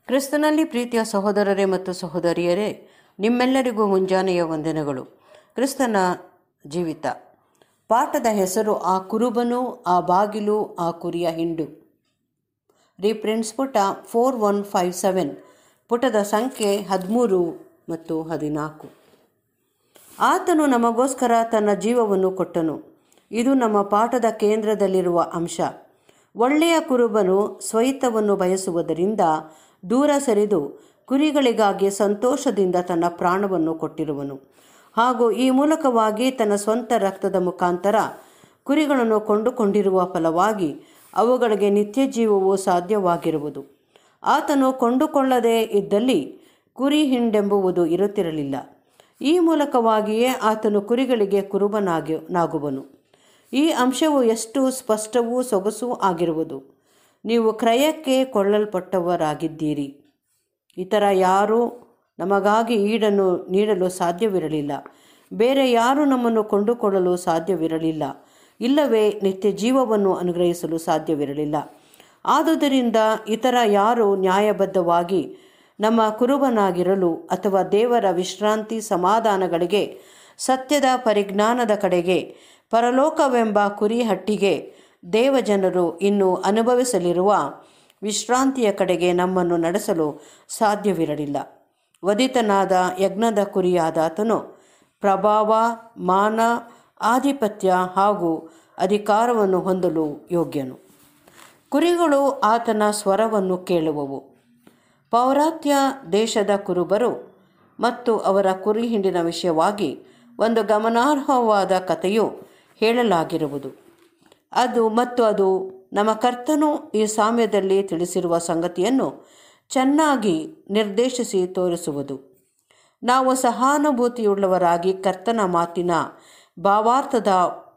ಕ್ರಿಸ್ತನಲ್ಲಿ ಪ್ರೀತಿಯ ಸಹೋದರರೇ ಮತ್ತು ಸಹೋದರಿಯರೇ ನಿಮ್ಮೆಲ್ಲರಿಗೂ ಮುಂಜಾನೆಯ ವಂದನೆಗಳು ಕ್ರಿಸ್ತನ ಜೀವಿತ ಪಾಠದ ಹೆಸರು ಆ ಕುರುಬನು ಆ ಬಾಗಿಲು ಆ ಕುರಿಯ ಹಿಂಡು ರೀಪ್ರಿಂಟ್ಸ್ ಪುಟ ಫೋರ್ ಒನ್ ಫೈವ್ ಸೆವೆನ್ ಪುಟದ ಸಂಖ್ಯೆ ಹದಿಮೂರು ಮತ್ತು ಹದಿನಾಲ್ಕು ಆತನು ನಮಗೋಸ್ಕರ ತನ್ನ ಜೀವವನ್ನು ಕೊಟ್ಟನು ಇದು ನಮ್ಮ ಪಾಠದ ಕೇಂದ್ರದಲ್ಲಿರುವ ಅಂಶ ಒಳ್ಳೆಯ ಕುರುಬನು ಸ್ವಹಿತವನ್ನು ಬಯಸುವುದರಿಂದ ದೂರ ಸರಿದು ಕುರಿಗಳಿಗಾಗಿ ಸಂತೋಷದಿಂದ ತನ್ನ ಪ್ರಾಣವನ್ನು ಕೊಟ್ಟಿರುವನು ಹಾಗೂ ಈ ಮೂಲಕವಾಗಿ ತನ್ನ ಸ್ವಂತ ರಕ್ತದ ಮುಖಾಂತರ ಕುರಿಗಳನ್ನು ಕೊಂಡುಕೊಂಡಿರುವ ಫಲವಾಗಿ ಅವುಗಳಿಗೆ ನಿತ್ಯ ಜೀವವು ಸಾಧ್ಯವಾಗಿರುವುದು ಆತನು ಕೊಂಡುಕೊಳ್ಳದೇ ಇದ್ದಲ್ಲಿ ಕುರಿ ಹಿಂಡೆಂಬುವುದು ಇರುತ್ತಿರಲಿಲ್ಲ ಈ ಮೂಲಕವಾಗಿಯೇ ಆತನು ಕುರಿಗಳಿಗೆ ಕುರುಬನಾಗಿ ನಾಗುವನು ಈ ಅಂಶವು ಎಷ್ಟು ಸ್ಪಷ್ಟವೂ ಸೊಗಸೂ ಆಗಿರುವುದು ನೀವು ಕ್ರಯಕ್ಕೆ ಕೊಳ್ಳಲ್ಪಟ್ಟವರಾಗಿದ್ದೀರಿ ಇತರ ಯಾರೂ ನಮಗಾಗಿ ಈಡನ್ನು ನೀಡಲು ಸಾಧ್ಯವಿರಲಿಲ್ಲ ಬೇರೆ ಯಾರೂ ನಮ್ಮನ್ನು ಕೊಂಡುಕೊಳ್ಳಲು ಸಾಧ್ಯವಿರಲಿಲ್ಲ ಇಲ್ಲವೇ ನಿತ್ಯ ಜೀವವನ್ನು ಅನುಗ್ರಹಿಸಲು ಸಾಧ್ಯವಿರಲಿಲ್ಲ ಆದುದರಿಂದ ಇತರ ಯಾರು ನ್ಯಾಯಬದ್ಧವಾಗಿ ನಮ್ಮ ಕುರುಬನಾಗಿರಲು ಅಥವಾ ದೇವರ ವಿಶ್ರಾಂತಿ ಸಮಾಧಾನಗಳಿಗೆ ಸತ್ಯದ ಪರಿಜ್ಞಾನದ ಕಡೆಗೆ ಪರಲೋಕವೆಂಬ ಕುರಿಹಟ್ಟಿಗೆ ದೇವಜನರು ಇನ್ನು ಅನುಭವಿಸಲಿರುವ ವಿಶ್ರಾಂತಿಯ ಕಡೆಗೆ ನಮ್ಮನ್ನು ನಡೆಸಲು ಸಾಧ್ಯವಿರಲಿಲ್ಲ ವಧಿತನಾದ ಯಜ್ಞದ ಕುರಿಯಾದಾತನು ಪ್ರಭಾವ ಮಾನ ಆಧಿಪತ್ಯ ಹಾಗೂ ಅಧಿಕಾರವನ್ನು ಹೊಂದಲು ಯೋಗ್ಯನು ಕುರಿಗಳು ಆತನ ಸ್ವರವನ್ನು ಕೇಳುವವು ಪೌರಾತ್ಯ ದೇಶದ ಕುರುಬರು ಮತ್ತು ಅವರ ಕುರಿ ಹಿಂಡಿನ ವಿಷಯವಾಗಿ ಒಂದು ಗಮನಾರ್ಹವಾದ ಕಥೆಯು ಹೇಳಲಾಗಿರುವುದು ಅದು ಮತ್ತು ಅದು ನಮ್ಮ ಕರ್ತನು ಈ ಸಾಮ್ಯದಲ್ಲಿ ತಿಳಿಸಿರುವ ಸಂಗತಿಯನ್ನು ಚೆನ್ನಾಗಿ ನಿರ್ದೇಶಿಸಿ ತೋರಿಸುವುದು ನಾವು ಸಹಾನುಭೂತಿಯುಳ್ಳವರಾಗಿ ಕರ್ತನ ಮಾತಿನ ಭಾವಾರ್ಥದ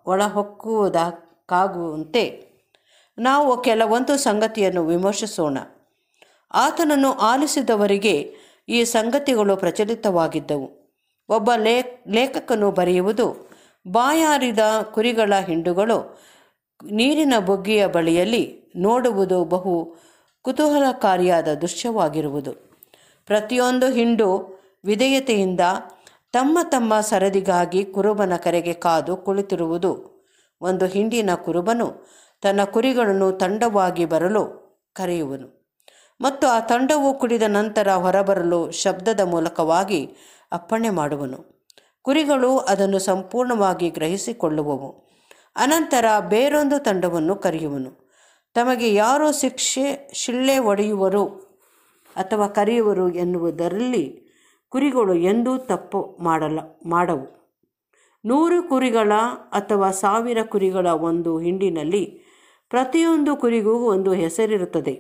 ಒಳಹೊಕ್ಕುವುದಕ್ಕಾಗುವಂತೆ ನಾವು ಕೆಲವೊಂದು ಸಂಗತಿಯನ್ನು ವಿಮರ್ಶಿಸೋಣ ಆತನನ್ನು ಆಲಿಸಿದವರಿಗೆ ಈ ಸಂಗತಿಗಳು ಪ್ರಚಲಿತವಾಗಿದ್ದವು ಒಬ್ಬ ಲೇ ಲೇಖಕನು ಬರೆಯುವುದು ಬಾಯಾರಿದ ಕುರಿಗಳ ಹಿಂಡುಗಳು ನೀರಿನ ಬೊಗ್ಗಿಯ ಬಳಿಯಲ್ಲಿ ನೋಡುವುದು ಬಹು ಕುತೂಹಲಕಾರಿಯಾದ ದೃಶ್ಯವಾಗಿರುವುದು ಪ್ರತಿಯೊಂದು ಹಿಂಡು ವಿಧೇಯತೆಯಿಂದ ತಮ್ಮ ತಮ್ಮ ಸರದಿಗಾಗಿ ಕುರುಬನ ಕರೆಗೆ ಕಾದು ಕುಳಿತಿರುವುದು ಒಂದು ಹಿಂಡಿನ ಕುರುಬನು ತನ್ನ ಕುರಿಗಳನ್ನು ತಂಡವಾಗಿ ಬರಲು ಕರೆಯುವನು ಮತ್ತು ಆ ತಂಡವು ಕುಡಿದ ನಂತರ ಹೊರಬರಲು ಶಬ್ದದ ಮೂಲಕವಾಗಿ ಅಪ್ಪಣೆ ಮಾಡುವನು ಕುರಿಗಳು ಅದನ್ನು ಸಂಪೂರ್ಣವಾಗಿ ಗ್ರಹಿಸಿಕೊಳ್ಳುವವು ಅನಂತರ ಬೇರೊಂದು ತಂಡವನ್ನು ಕರೆಯುವನು ತಮಗೆ ಯಾರು ಶಿಕ್ಷೆ ಶಿಳ್ಳೆ ಒಡೆಯುವರು ಅಥವಾ ಕರೆಯುವರು ಎನ್ನುವುದರಲ್ಲಿ ಕುರಿಗಳು ಎಂದೂ ತಪ್ಪು ಮಾಡಲ್ಲ ಮಾಡವು ನೂರು ಕುರಿಗಳ ಅಥವಾ ಸಾವಿರ ಕುರಿಗಳ ಒಂದು ಹಿಂಡಿನಲ್ಲಿ ಪ್ರತಿಯೊಂದು ಕುರಿಗೂ ಒಂದು ಹೆಸರಿರುತ್ತದೆ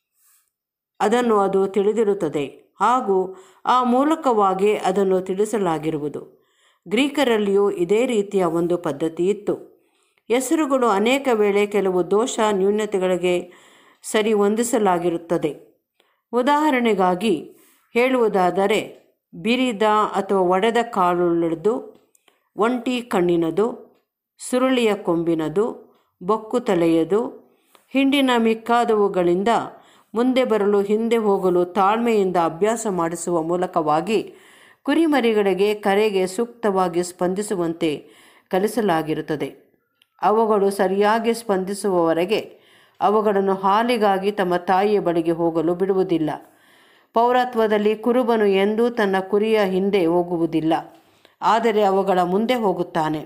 ಅದನ್ನು ಅದು ತಿಳಿದಿರುತ್ತದೆ ಹಾಗೂ ಆ ಮೂಲಕವಾಗಿ ಅದನ್ನು ತಿಳಿಸಲಾಗಿರುವುದು ಗ್ರೀಕರಲ್ಲಿಯೂ ಇದೇ ರೀತಿಯ ಒಂದು ಪದ್ಧತಿ ಇತ್ತು ಹೆಸರುಗಳು ಅನೇಕ ವೇಳೆ ಕೆಲವು ದೋಷ ನ್ಯೂನತೆಗಳಿಗೆ ಸರಿ ಹೊಂದಿಸಲಾಗಿರುತ್ತದೆ ಉದಾಹರಣೆಗಾಗಿ ಹೇಳುವುದಾದರೆ ಬಿರಿದ ಅಥವಾ ಒಡೆದ ಕಾಳುಳ್ಳದು ಒಂಟಿ ಕಣ್ಣಿನದು ಸುರುಳಿಯ ಕೊಂಬಿನದು ಬೊಕ್ಕು ತಲೆಯದು ಹಿಂಡಿನ ಮಿಕ್ಕಾದವುಗಳಿಂದ ಮುಂದೆ ಬರಲು ಹಿಂದೆ ಹೋಗಲು ತಾಳ್ಮೆಯಿಂದ ಅಭ್ಯಾಸ ಮಾಡಿಸುವ ಮೂಲಕವಾಗಿ ಕುರಿಮರಿಗಳಿಗೆ ಕರೆಗೆ ಸೂಕ್ತವಾಗಿ ಸ್ಪಂದಿಸುವಂತೆ ಕಲಿಸಲಾಗಿರುತ್ತದೆ ಅವುಗಳು ಸರಿಯಾಗಿ ಸ್ಪಂದಿಸುವವರೆಗೆ ಅವುಗಳನ್ನು ಹಾಲಿಗಾಗಿ ತಮ್ಮ ತಾಯಿಯ ಬಳಿಗೆ ಹೋಗಲು ಬಿಡುವುದಿಲ್ಲ ಪೌರತ್ವದಲ್ಲಿ ಕುರುಬನು ಎಂದೂ ತನ್ನ ಕುರಿಯ ಹಿಂದೆ ಹೋಗುವುದಿಲ್ಲ ಆದರೆ ಅವುಗಳ ಮುಂದೆ ಹೋಗುತ್ತಾನೆ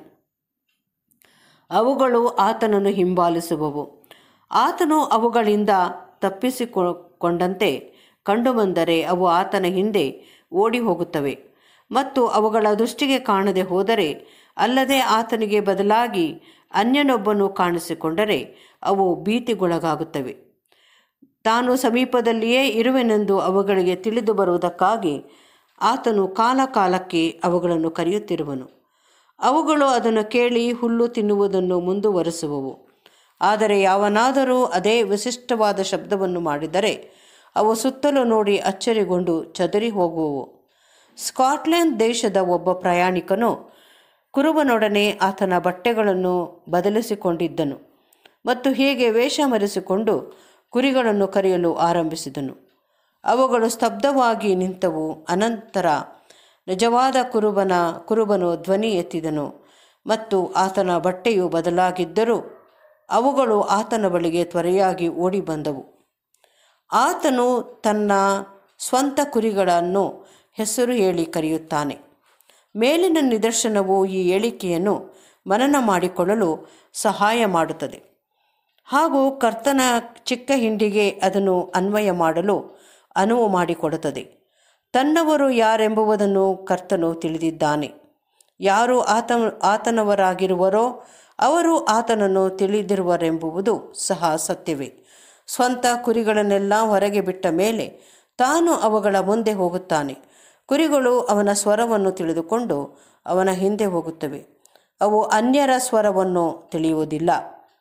ಅವುಗಳು ಆತನನ್ನು ಹಿಂಬಾಲಿಸುವವು ಆತನು ಅವುಗಳಿಂದ ತಪ್ಪಿಸಿಕೊಂಡಂತೆ ಕಂಡುಬಂದರೆ ಅವು ಆತನ ಹಿಂದೆ ಓಡಿ ಹೋಗುತ್ತವೆ ಮತ್ತು ಅವುಗಳ ದೃಷ್ಟಿಗೆ ಕಾಣದೆ ಹೋದರೆ ಅಲ್ಲದೆ ಆತನಿಗೆ ಬದಲಾಗಿ ಅನ್ಯನೊಬ್ಬನು ಕಾಣಿಸಿಕೊಂಡರೆ ಅವು ಭೀತಿಗೊಳಗಾಗುತ್ತವೆ ತಾನು ಸಮೀಪದಲ್ಲಿಯೇ ಇರುವೆನೆಂದು ಅವುಗಳಿಗೆ ತಿಳಿದು ಬರುವುದಕ್ಕಾಗಿ ಆತನು ಕಾಲ ಕಾಲಕ್ಕೆ ಅವುಗಳನ್ನು ಕರೆಯುತ್ತಿರುವನು ಅವುಗಳು ಅದನ್ನು ಕೇಳಿ ಹುಲ್ಲು ತಿನ್ನುವುದನ್ನು ಮುಂದುವರಿಸುವವು ಆದರೆ ಯಾವನಾದರೂ ಅದೇ ವಿಶಿಷ್ಟವಾದ ಶಬ್ದವನ್ನು ಮಾಡಿದರೆ ಅವು ಸುತ್ತಲೂ ನೋಡಿ ಅಚ್ಚರಿಗೊಂಡು ಚದರಿ ಹೋಗುವವು ಸ್ಕಾಟ್ಲೆಂಡ್ ದೇಶದ ಒಬ್ಬ ಪ್ರಯಾಣಿಕನು ಕುರುಬನೊಡನೆ ಆತನ ಬಟ್ಟೆಗಳನ್ನು ಬದಲಿಸಿಕೊಂಡಿದ್ದನು ಮತ್ತು ಹೀಗೆ ವೇಷ ಮರೆಸಿಕೊಂಡು ಕುರಿಗಳನ್ನು ಕರೆಯಲು ಆರಂಭಿಸಿದನು ಅವುಗಳು ಸ್ತಬ್ಧವಾಗಿ ನಿಂತವು ಅನಂತರ ನಿಜವಾದ ಕುರುಬನ ಕುರುಬನು ಧ್ವನಿ ಎತ್ತಿದನು ಮತ್ತು ಆತನ ಬಟ್ಟೆಯು ಬದಲಾಗಿದ್ದರೂ ಅವುಗಳು ಆತನ ಬಳಿಗೆ ತ್ವರೆಯಾಗಿ ಓಡಿ ಬಂದವು ಆತನು ತನ್ನ ಸ್ವಂತ ಕುರಿಗಳನ್ನು ಹೆಸರು ಹೇಳಿ ಕರೆಯುತ್ತಾನೆ ಮೇಲಿನ ನಿದರ್ಶನವು ಈ ಹೇಳಿಕೆಯನ್ನು ಮನನ ಮಾಡಿಕೊಳ್ಳಲು ಸಹಾಯ ಮಾಡುತ್ತದೆ ಹಾಗೂ ಕರ್ತನ ಚಿಕ್ಕ ಹಿಂಡಿಗೆ ಅದನ್ನು ಅನ್ವಯ ಮಾಡಲು ಅನುವು ಮಾಡಿಕೊಡುತ್ತದೆ ತನ್ನವರು ಯಾರೆಂಬುದನ್ನು ಕರ್ತನು ತಿಳಿದಿದ್ದಾನೆ ಯಾರು ಆತ ಆತನವರಾಗಿರುವರೋ ಅವರು ಆತನನ್ನು ತಿಳಿದಿರುವರೆಂಬುದು ಸಹ ಸತ್ಯವೇ ಸ್ವಂತ ಕುರಿಗಳನ್ನೆಲ್ಲ ಹೊರಗೆ ಬಿಟ್ಟ ಮೇಲೆ ತಾನು ಅವುಗಳ ಮುಂದೆ ಹೋಗುತ್ತಾನೆ ಕುರಿಗಳು ಅವನ ಸ್ವರವನ್ನು ತಿಳಿದುಕೊಂಡು ಅವನ ಹಿಂದೆ ಹೋಗುತ್ತವೆ ಅವು ಅನ್ಯರ ಸ್ವರವನ್ನು ತಿಳಿಯುವುದಿಲ್ಲ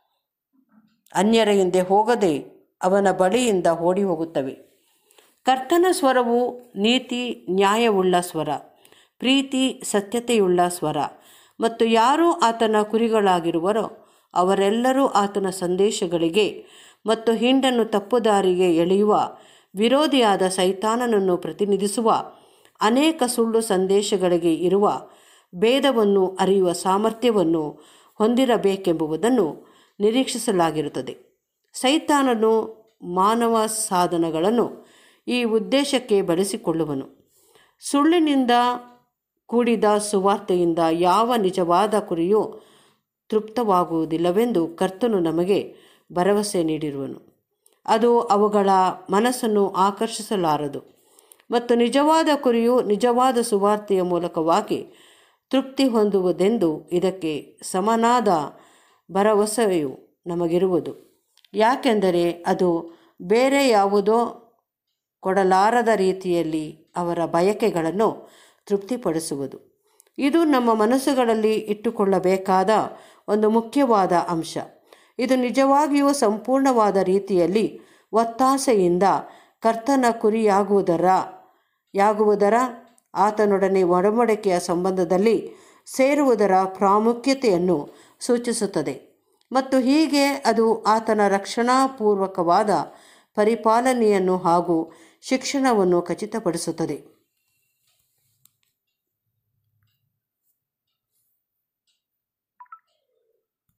ಅನ್ಯರ ಹಿಂದೆ ಹೋಗದೆ ಅವನ ಬಳಿಯಿಂದ ಓಡಿ ಹೋಗುತ್ತವೆ ಕರ್ತನ ಸ್ವರವು ನೀತಿ ನ್ಯಾಯವುಳ್ಳ ಸ್ವರ ಪ್ರೀತಿ ಸತ್ಯತೆಯುಳ್ಳ ಸ್ವರ ಮತ್ತು ಯಾರು ಆತನ ಕುರಿಗಳಾಗಿರುವರೋ ಅವರೆಲ್ಲರೂ ಆತನ ಸಂದೇಶಗಳಿಗೆ ಮತ್ತು ಹಿಂಡನ್ನು ತಪ್ಪುದಾರಿಗೆ ಎಳೆಯುವ ವಿರೋಧಿಯಾದ ಸೈತಾನನನ್ನು ಪ್ರತಿನಿಧಿಸುವ ಅನೇಕ ಸುಳ್ಳು ಸಂದೇಶಗಳಿಗೆ ಇರುವ ಭೇದವನ್ನು ಅರಿಯುವ ಸಾಮರ್ಥ್ಯವನ್ನು ಹೊಂದಿರಬೇಕೆಂಬುದನ್ನು ನಿರೀಕ್ಷಿಸಲಾಗಿರುತ್ತದೆ ಸೈತಾನನು ಮಾನವ ಸಾಧನಗಳನ್ನು ಈ ಉದ್ದೇಶಕ್ಕೆ ಬಳಸಿಕೊಳ್ಳುವನು ಸುಳ್ಳಿನಿಂದ ಕೂಡಿದ ಸುವಾರ್ತೆಯಿಂದ ಯಾವ ನಿಜವಾದ ಕುರಿಯೂ ತೃಪ್ತವಾಗುವುದಿಲ್ಲವೆಂದು ಕರ್ತನು ನಮಗೆ ಭರವಸೆ ನೀಡಿರುವನು ಅದು ಅವುಗಳ ಮನಸ್ಸನ್ನು ಆಕರ್ಷಿಸಲಾರದು ಮತ್ತು ನಿಜವಾದ ಕುರಿಯು ನಿಜವಾದ ಸುವಾರ್ತೆಯ ಮೂಲಕವಾಗಿ ತೃಪ್ತಿ ಹೊಂದುವುದೆಂದು ಇದಕ್ಕೆ ಸಮನಾದ ಭರವಸೆಯು ನಮಗಿರುವುದು ಯಾಕೆಂದರೆ ಅದು ಬೇರೆ ಯಾವುದೋ ಕೊಡಲಾರದ ರೀತಿಯಲ್ಲಿ ಅವರ ಬಯಕೆಗಳನ್ನು ತೃಪ್ತಿಪಡಿಸುವುದು ಇದು ನಮ್ಮ ಮನಸ್ಸುಗಳಲ್ಲಿ ಇಟ್ಟುಕೊಳ್ಳಬೇಕಾದ ಒಂದು ಮುಖ್ಯವಾದ ಅಂಶ ಇದು ನಿಜವಾಗಿಯೂ ಸಂಪೂರ್ಣವಾದ ರೀತಿಯಲ್ಲಿ ಒತ್ತಾಸೆಯಿಂದ ಕರ್ತನ ಕುರಿಯಾಗುವುದರ ಯಾಗುವುದರ ಆತನೊಡನೆ ಒಡಂಬಡಿಕೆಯ ಸಂಬಂಧದಲ್ಲಿ ಸೇರುವುದರ ಪ್ರಾಮುಖ್ಯತೆಯನ್ನು ಸೂಚಿಸುತ್ತದೆ ಮತ್ತು ಹೀಗೆ ಅದು ಆತನ ರಕ್ಷಣಾಪೂರ್ವಕವಾದ ಪರಿಪಾಲನೆಯನ್ನು ಹಾಗೂ ಶಿಕ್ಷಣವನ್ನು ಖಚಿತಪಡಿಸುತ್ತದೆ